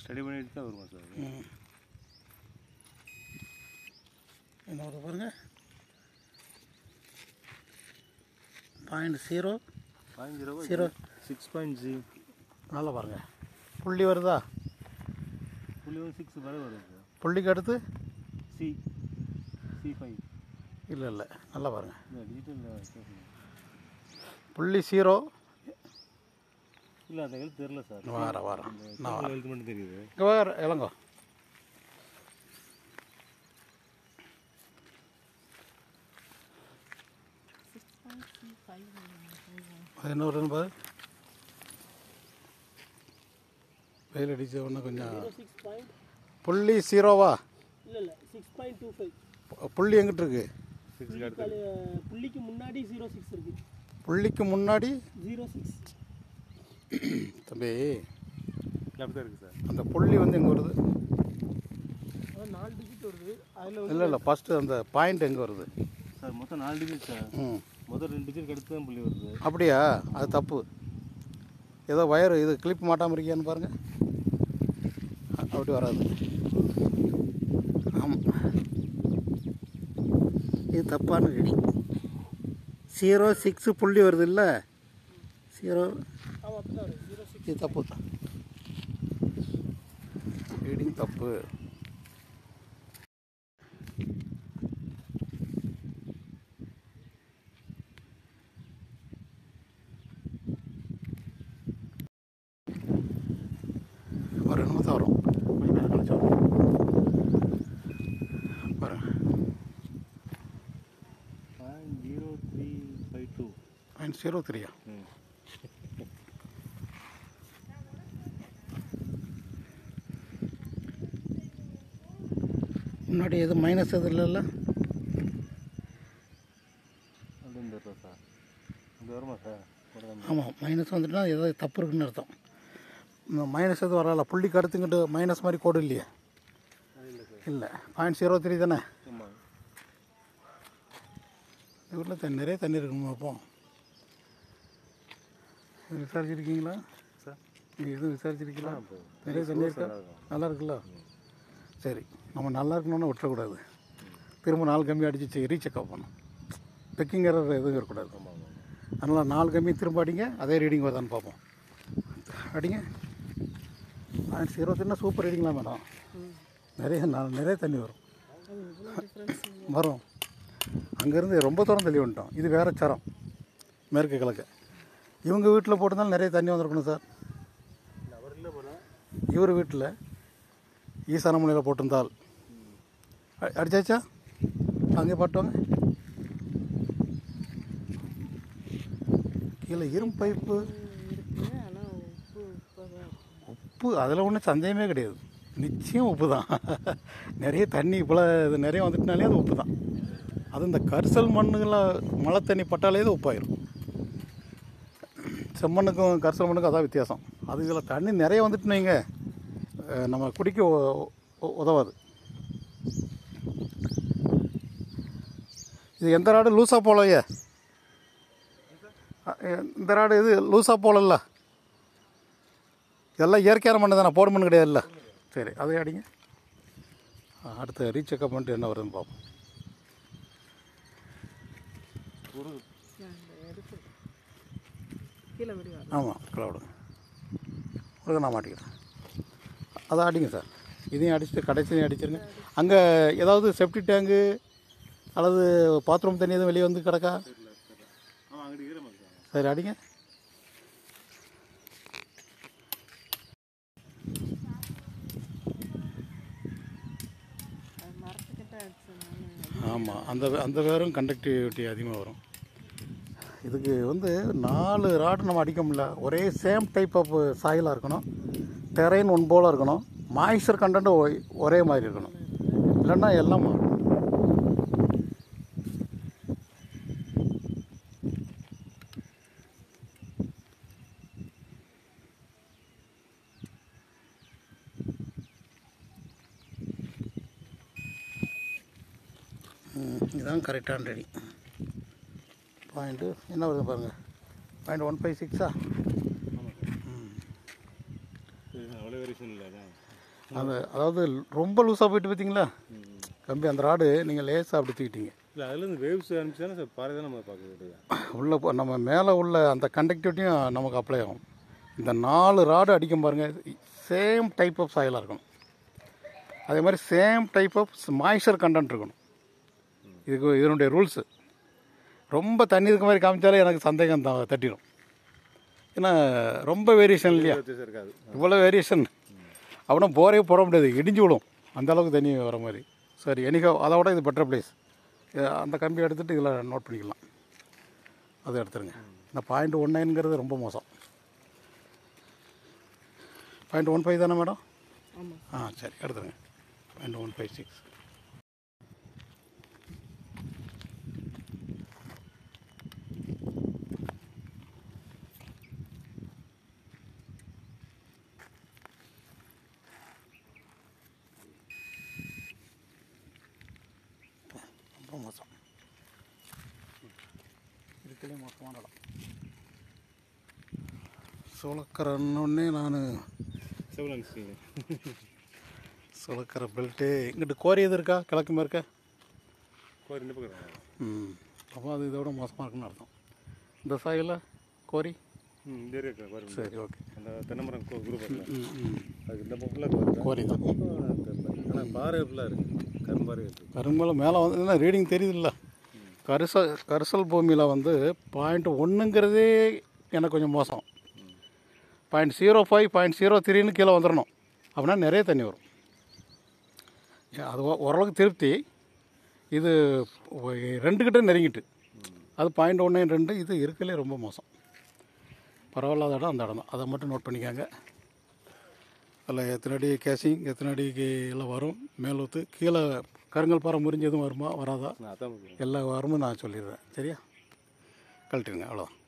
Study பண்ணிட்டு தான் வருமா சார் ம் என்ன வருது பாருங்க point zero point zero zero six point ஜி நல்லா பாருங்க புள்ளி வருதா புள்ளி வந்து சிக்ஸ் வரை வருது சார் புள்ளிக்கு அடுத்து சி சி ஃபைவ் இல்லை இல்லை நல்லா பாருங்க இல்லை டிஜிட்டல் புள்ளி ஜீரோ இல்லை அந்த எழுத்து தெரில சார் வார வாரம் நான் வரேன் எழுத்து மட்டும் தெரியுது இங்கே வேறு இளங்கோ அது என்ன வருதுன்னு பாரு வெயில் அடிச்ச உடனே கொஞ்சம் சிக்ஸ் பாயிண்ட் புள்ளி ஜீரோவா இல்லை இல்லை சிக்ஸ் பாயிண்ட் டூ ஃபைவ் பு- புள்ளி எங்கிட்டு இருக்கு சிக்ஸ் அடுத்து புள்ளிக்கு முன்னாடி ஜீரோ சிக்ஸ் இருக்கு புள்ளிக்கு முன்னாடி ஜீரோ சிக்ஸ் தம்பி லெஃப்ட் தான் இருக்குது சார் அந்த புள்ளி வந்து எங்கே வருது அதான் நாலு டிஜிட் வருது அதில் இல்லை இல்லை ஃபஸ்ட்டு அந்த பாயிண்ட் எங்கே வருது சார் மொத்தம் நாலு டிஜிட் சார் ம் முதல் ரெண்டு டிஜிட் அடுத்து தான் புள்ளி வருது அப்படியா அது தப்பு ஏதோ வயர் இது கிளிப் மாட்டாமல் இருக்கியான்னு பாருங்கள் அப்படி வராது ஆமாம் இது தப்பான ரெடி ஜீரோ சிக்ஸு புள்ளி வருது இல்லை ஜீரோ ஆமாம் அப்படி தான் வருது ஜீரோ சிக்ஸ் இது தப்பு ரீடிங் தப்பு ஒரு ரெண்டு மாதம் வரும் கொஞ்ச நேரம் கழிச்சு வரும் பாருங்க point zero three five two point zero த்ரீயா ம் முன்னாடி எது மைனஸ் எது இல்லைல்ல அப்படின்னு தெரியல சார் இங்கே வருமா சார் வருதா? ஆமாம் மைனஸ் வந்துட்டுனா ஏதோ தப்பு இருக்குன்னு அர்த்தம் இந்த மைனஸ் எதுவும் வரல புள்ளிக்கு அடுத்துங்கிட்டு மைனஸ் மாதிரி கோடு இல்லையே இல்லை பாயிண்ட் ஜீரோ த்ரீ தானே ஆமாம் இந்த ஊரில் தண்ணி நிறைய தண்ணி இருக்குமா அப்போ இது விசாரிச்சிருக்கீங்களா சார் நீங்கள் எதுவும் விசாரிச்சிருக்கீங்களா இப்போ நிறைய தண்ணி இருக்கா நல்லா இருக்கும். நல்லா இருக்குல்ல சரி நம்ம நல்லா இருக்கணும்னு விட்டுறக்கூடாது திரும்ப நாலு கம்மி அடிச்சு ரீசெக்அப் பண்ணணும் பெக்கிங் எரர் எதுவும் இருக்கக்கூடாது ஆமாம் ஆமாம் அதனால் நாலு கம்மி திரும்ப அடிங்க அதே ரீடிங் வருதான்னு பார்ப்போம் அடிங்க பாயிண்ட் ஜீரோ த்ரீனா சூப்பர் ரீடிங்களா மேடம் நிறைய நா- நிறைய தண்ணி வரும் வரும் அங்கேருந்து ரொம்ப தூரம் தள்ளி வந்துட்டோம் இது வேற சரம் மேற்கு கிழக்கு இவங்க வீட்டில் போட்டிருந்தாலும் நிறைய தண்ணி வந்திருக்கணும் சார் அவர் இல்லை போல இவர் வீட்டில் ஈசான முனையில் போட்டிருந்தால் அ- அடிச்சாச்சா அங்கே பாட்டுவாங்க கீழே இரும்பு பைப்பு இருக்கு ஆனால் உப்பு உப்பாக உப்பு அதில் ஒன்றும் சந்தேகமே கிடையாது நிச்சயம் உப்பு தான் நிறைய தண்ணி இவ்வளோ இது நிறைய வந்துட்டுனாலே அது உப்பு தான் அது இந்த கரிசல் மண்ணுகளாம் மழை தண்ணி பட்டாலே அது உப்பாயிரும் செம்மண்ணுக்கும் கரிசல் மண்ணுக்கும் அதான் வித்தியாசம் அது இதில் தண்ணி நிறைய வந்துட்டுன்னு வைங்க, அஹ் நம்ம குடிக்க உ- உ- உதவாது இது எந்த ராடு லூஸாக போகலையே இந்த ராடு இது லூஸாக போகலல்ல இதெல்லாம் இயற்கையான மண்ணு தானே போடு மண் கிடையாதுல்ல சரி அதை அடிங்க ஆ, அடுத்து ரீசெக்அப் பண்ணிட்டு என்ன வருதுன்னு பார்ப்போம் எடுத்து கீழே விடுவா ஆமாம் கிளவுடுங்க உங்களுக்கு நான் மாட்டிக்கிறேன் அதை அடிங்க சார் இதையும் அடிச்சுட்டு கடைசியும் அடிச்சிருங்க அங்கே ஏதாவது செப்டி டேங்கு அல்லது பாத்ரூம் தண்ணி எதுவும் வெளியே வந்து கிடக்கா ஆமாம் அங்கிட்டு ஈரமாக இருக்காங்க சரி அடிங்க அது மரத்துக்கிட்ட அடிச்சதுனால ஆமாம் அந்த அந்த வேரும் கண்டக்டிவிட்டி அதிகமாக வரும் இதுக்கு வந்து நாலு ராடு நம்ம அடிக்க முடியல ஒரே சேம் டைப் ஆஃப் சாயிலாக இருக்கணும் டெரைன் ஒன் போல இருக்கணும் மாய்ஸ்சர் கண்டென்ட் ஒரே மாதிரி இருக்கணும் இல்லைன்னா எல்லாம் மாறும் ம், இதுதான் கரெக்டான ரெடி பாயிண்ட்டு என்ன வருது பாருங்கள் பாயிண்ட் ஒன் ஃபைவ் சிக்ஸா அவ்வளோ வேரியேஷன் இல்லை அதான் அந்த அதாவது ரொம்ப லூஸாக போயிட்டு பார்த்தீங்களா கம்பி அந்த ராடு நீங்கள் லேசாக அப்படி தூக்கிட்டீங்க இல்லை அதுலேருந்து வேவ்ஸ் அனுப்பிச்சானே சார் பாறை தான் நம்ம பார்க்க உள்ளே போ நம்ம மேலே உள்ள அந்த கண்டக்டிவிட்டியும் நமக்கு அப்ளை ஆகும் இந்த நாலு ராடு அடிக்கும் பாருங்கள் சேம் டைப் ஆஃப் சாயிலாக இருக்கணும் அதே மாதிரி same type of moisture content இருக்கணும் இதுக்கு இதனுடைய ரூல்ஸு ரொம்ப தண்ணி இருக்க மாதிரி காமிச்சாலே எனக்கு சந்தேகம் தான் தட்டிடும் ஏன்னா ரொம்ப வேரியேஷன் இல்லையா வித்தியாசம் இருக்காது இவ்வளோ வேரியேஷன் அப்படின்னா போரே போட முடியாது இடிஞ்சு விடும் அந்த அளவுக்கு தண்ணி வர மாதிரி சரி எனிகா அதை விட இது பெட்டர் பிளேஸ் அந்த கம்பி எடுத்துகிட்டு இதில் நோட் பண்ணிக்கலாம் அதை எடுத்துருங்க இந்த பாயிண்ட் ஒன் நைனுங்கிறது ரொம்ப மோசம் பாயிண்ட் ஒன் ஃபைவ் தானே மேடம் ஆமாம் ஆ சரி எடுத்துருங்க பாயிண்ட் ஒன் ஃபைவ் சிக்ஸ் ரொம்ப மோசம் இதுக்குள்ளே மோசமான இடம் சோளக்கரன்னொன்னே நான் செவலன்ஸ் சுளக்கிற பெல்ட்டு இங்கிட்டு கோரி எது இருக்கா கிழக்கு மேற்க கோரி ரெண்டு பக்கம் இருக்காங்க. ம் அப்போ அது இதோட மோசமாக இருக்குன்னு அர்த்தம் இந்த சாயில் கோரி ம் இந்த ஏரியா இருக்கா கோரி சரி ஓகே அந்த தென்னமரம் குரூப் இருக்குல்ல ம் ம் அது இந்த பக்கம் கோரி கோரி தான் ஆனால் பாறை ஃபுல்லாக இருக்குது கரும்பாறை இருக்குது கரும்பல மேலே வந்து என்ன ரீடிங் தெரியுதுல்ல கரிசல் கரிசல் பூமியில் வந்து பாயிண்ட் ஒன்றுங்கிறதே எனக்கு கொஞ்சம் மோசம் point zero five point zero த்ரீன்னு கீழே வந்துடணும் அப்படின்னா நிறைய தண்ணி வரும் ஏன் அது ஓ- ஓரளவுக்கு திருப்தி இது ஒ- ரெண்டு கிட்ட நெருங்கிட்டு அது பாயிண்ட் ஒன்று ரெண்டு இது இருக்கலே ரொம்ப மோசம் பரவாயில்லாத இடம் அந்த இடம் தான் அதை மட்டும் நோட் பண்ணிக்கோங்க அதில் எத்தனை அடி கேசிங் எத்தனை அடிக்கு எல்லாம் வரும் மேலூத்து கீழே கருங்கல் பாறை முறிஞ்சதும் வருமா வராதா நான் அதான் பார்க்கிறேன். எல்லா வாரமும் நான் சொல்லிடுறேன் சரியா கழட்டிடுங்க அவ்வளோதான்